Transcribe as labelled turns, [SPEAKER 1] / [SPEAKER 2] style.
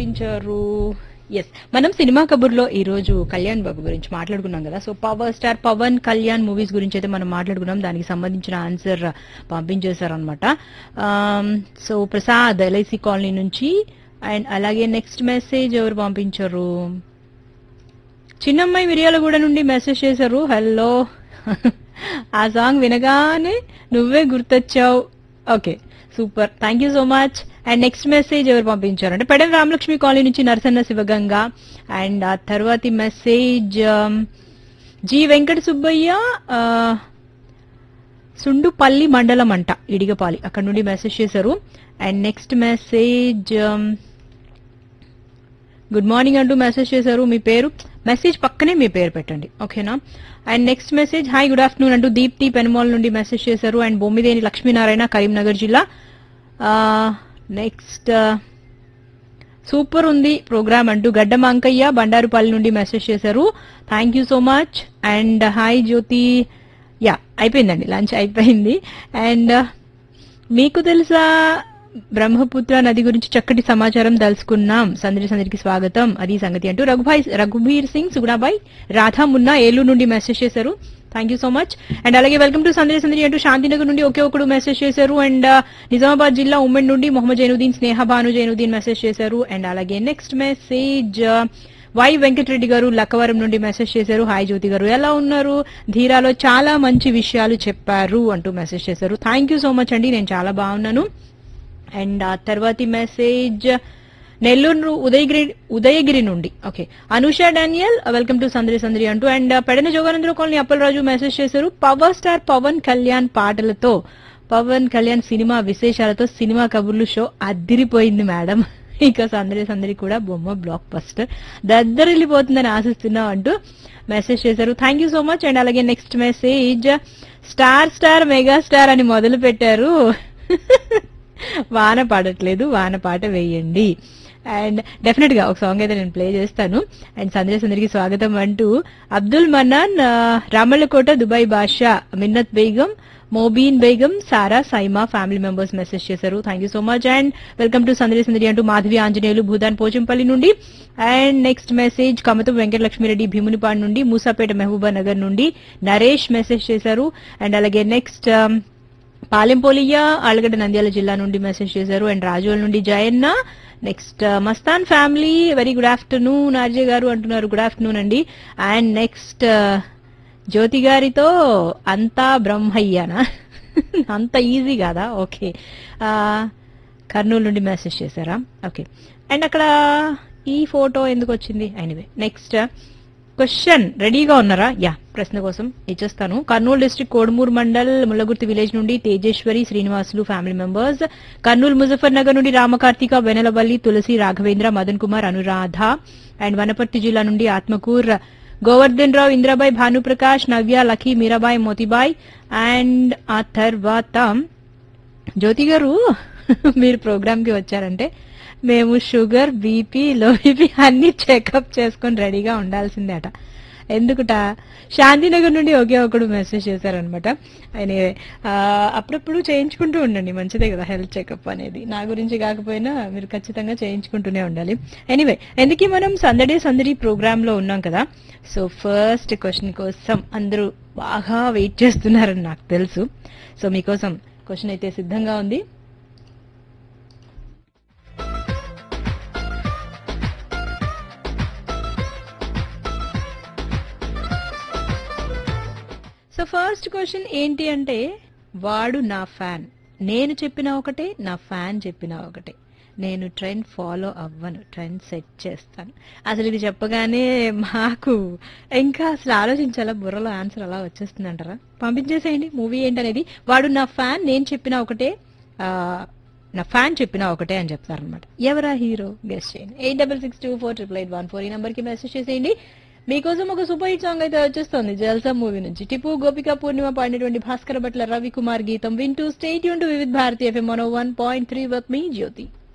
[SPEAKER 1] పంపించారు ఎస్ మనం సినిమా కబుర్లో ఈ రోజు కళ్యాణ్ బాబు గురించి మాట్లాడుకున్నాం కదా so power star Pawan Kalyan movies గురించి అయితే మనం మాట్లాడుకున్నాం దానికి సంబంధించిన ఆన్సర్ పంపించేశారనమాట సో ప్రసాద్ ఎల్ఐసి కాలనీ నుంచి అండ్ అలాగే నెక్స్ట్ మెసేజ్ ఎవరు పంపించారు చిన్నమ్మాయి మిర్యాలగూడ నుండి మెసేజ్ చేశారు హలో ఆ సాంగ్ వినగానే నువ్వే గుర్తొచ్చావు okay super thank you so much and next message ఎవరు పంపించారు అంటే పెడల రామలక్ష్మి కాలనీ నుంచి నరసన్న శివగంగ అండ్ ఆ తర్వాతి మెసేజ్ జి వెంకట సుబ్బయ్య ఆ, సుండుపల్లి మండలం అంట ఇడిగపాలి అక్కడ నుండి మెసేజ్ చేశారు and next message good morning అంటూ మెసేజ్ చేశారు మీ పేరు మెసేజ్ పక్కనే మీ పేరు పెట్టండి ఓకేనా and next message hi good afternoon అంటూ దీప్తి పెనుమాల్ నుండి మెసేజ్ చేశారు అండ్ బొమ్మిదేని లక్ష్మీనారాయణ కరీంనగర్ జిల్లా నెక్స్ట్ సూపర్ ఉంది ప్రోగ్రామ్ అంటూ గడ్డం అంకయ్య బండారుపల్లి నుండి మెసేజ్ చేశారు thank you so much and hi Jyothi yeah అయిపోయిందండి లంచ్ అయిపోయింది అండ్ మీకు తెలుసా బ్రహ్మపుత్ర నది గురించి చక్కటి సమాచారం తెలుసుకున్నాం సందడి సందడికి స్వాగతం అది సంగతి అంటూ రఘుభాయ్ రఘుబీర్ సింగ్ సుగుణాబాయ్ రాధా మున్నా ఏలూరు నుండి మెసేజ్ చేశారు thank you so much and అలాగే వెల్కమ్ టు సందడి సందడి అంటూ శాంతినగర్ నుండి ఒకే ఒకడు మెసేజ్ చేశారు అండ్ నిజామాబాద్ జిల్లా ఉమ్మడి నుండి మొహమ్మద్ జైనుద్దీన్ స్నేహ భాను జైనుద్దీన్ మెసేజ్ చేశారు అండ్ అలాగే నెక్స్ట్ మెసేజ్ వై వెంకటరెడ్డి గారు లక్కవరం నుండి మెసేజ్ చేశారు హాయ్ జ్యోతి గారు ఎలా ఉన్నారు ధీరాలో చాలా మంచి విషయాలు చెప్పారు అంటూ మెసేజ్ చేశారు థ్యాంక్ యూ సో మచ్ అండి నేను చాలా బాగున్నాను అండ్ ఆ తర్వాతి మెసేజ్ నెల్లూరు ఉదయగిరి ఉదయగిరి నుండి okay Anusha Daniel welcome to Sandadi Sandadi అంటూ and Pedana Joganandarao colony Appalaraju message చేశారు పవర్ స్టార్ పవన్ కళ్యాణ్ పాటలతో పవన్ కళ్యాణ్ సినిమా విశేషాలతో సినిమా కబుర్లు షో అద్దిరిపోయింది మేడం ఇక సందరి సందరి కూడా బొమ్మ బ్లాక్ బస్టర్ దద్దరిల్లిపోతుందని ఆశిస్తున్నాం అంటూ మెసేజ్ చేశారు thank you so much and అలాగే next message star star mega star అని మొదలు పెట్టారు వాన పాడట్లేదు వాన పాట వేయండి అండ్ డెఫినెట్ గా ఒక సాంగ్ అయితే నేను ప్లే చేస్తాను అండ్ సందేశ్ అందరికి స్వాగతం అంటూ అబ్దుల్ మన్నాన్ ఆ, Ramallakota Dubai Basha Minnat Begum Mobeen Begum Sara Saima family members message చేశారు thank you so much and welcome to Sandadi Sandadi అంటూ మాధవి ఆంజనేయులు భూదాన్ పోచంపల్లి నుండి and next message Kamatam Venkatalakshmireddy Bheemunipadu నుండి మూసాపేట మహబూబా నగర్ నుండి నరేష్ మెసేజ్ చేశారు అండ్ అలాగే నెక్స్ట్ పాలెంపోలియ ఆలగడ్డ నంద్యాల జిల్లా నుండి మెసేజ్ చేశారు అండ్ రాజోల్ నుండి Jayanna next Mastan family very good afternoon RJ గారు అంటున్నారు గుడ్ ఆఫ్టర్నూన్ అండి అండ్ నెక్స్ట్ జ్యోతి గారితో అంతా బ్రహ్మయ్యానా అంత ఈజీ కాదా ఓకే కర్నూలు నుండి మెసేజ్ చేశారా ఓకే అండ్ అక్కడ ఈ ఫోటో ఎందుకు వచ్చింది ఎనీవే నెక్స్ట్ క్వశ్చన్ రెడీగా ఉన్నారా యా ప్రశ్న కోసం ఇచ్చేస్తాను కర్నూలు డిస్ట్రిక్ట్ కోడుమూరు మండల్ ముల్లగుర్తి విలేజ్ నుండి తేజేశ్వరి శ్రీనివాసులు ఫ్యామిలీ మెంబర్స్ కర్నూలు ముజఫర్ నగర్ నుండి రామకార్తిక వెనలవల్లి తులసి రాఘవేంద్ర మదన్ కుమార్ అనురాధ అండ్ వనపర్తి జిల్లా నుండి ఆత్మకూర్ గోవర్ధన్ రావు ఇంద్రబాయ్ భానుప్రకాష్ నవ్య లఖీ మీరాబాయ్ మోతిబాయ్ అండ్ ఆ తర్వాత జ్యోతి గారు మీరు ప్రోగ్రామ్ కి వచ్చారంటే మేము షుగర్ బీపీ లో బీపీ అన్ని చెకప్ చేసుకొని రెడీగా ఉండాల్సిందే అట ఎందుకుట శాంతినగర్ నుండి ఒకే ఒకడు మెసేజ్ చేశారనమాట ఆయన ఆ, అప్పుడప్పుడు చేయించుకుంటూ ఉండండి మంచిదే కదా హెల్త్ చెకప్ అనేది నా గురించి కాకపోయినా మీరు ఖచ్చితంగా చేయించుకుంటూనే ఉండాలి ఎనీవే ఎందుకు మనం సందడి సందడి ప్రోగ్రామ్ లో ఉన్నాం కదా సో ఫస్ట్ క్వశ్చన్ కోసం అందరూ బాగా వెయిట్ చేస్తున్నారని నాకు తెలుసు సో మీకోసం క్వశ్చన్ అయితే సిద్ధంగా ఉంది సో ఫస్ట్ క్వశ్చన్ ఏంటి అంటే వాడు నా ఫ్యాన్ నేను చెప్పిన ఒకటే నా ఫ్యాన్ చెప్పిన ఒకటే నేను ట్రెండ్ ఫాలో అవ్వను ట్రెండ్ సెట్ చేస్తాను అసలు ఇది చెప్పగానే మాకు ఇంకా అసలు ఆలోచించాలా బుర్రలో ఆన్సర్ అలా వచ్చేస్తుందంటారా పంపించేసేయండి మూవీ ఏంటనేది వాడు నా ఫ్యాన్ నేను చెప్పిన ఒకటే ఆ, నా ఫ్యాన్ చెప్పిన ఒకటే అని చెప్తారనమాట ఎవరా హీరో గెస్ట్ చేయండి eight double six two four triple eight one four ఈ నంబర్ కి మెసేజ్ చేసేయండి మీకోసం ఒక సూపర్ హిట్ సాంగ్ అయితే వచ్చేస్తుంది జల్సా మూవీ నుంచి టిపు గోపిక పూర్ణిమ పాడినటువంటి భాస్కర భట్ల రవి కుమార్ గీతం వింటూ స్టేట్ యూన్ to Vividh Bharati FM one point three with మీ జ్యోతి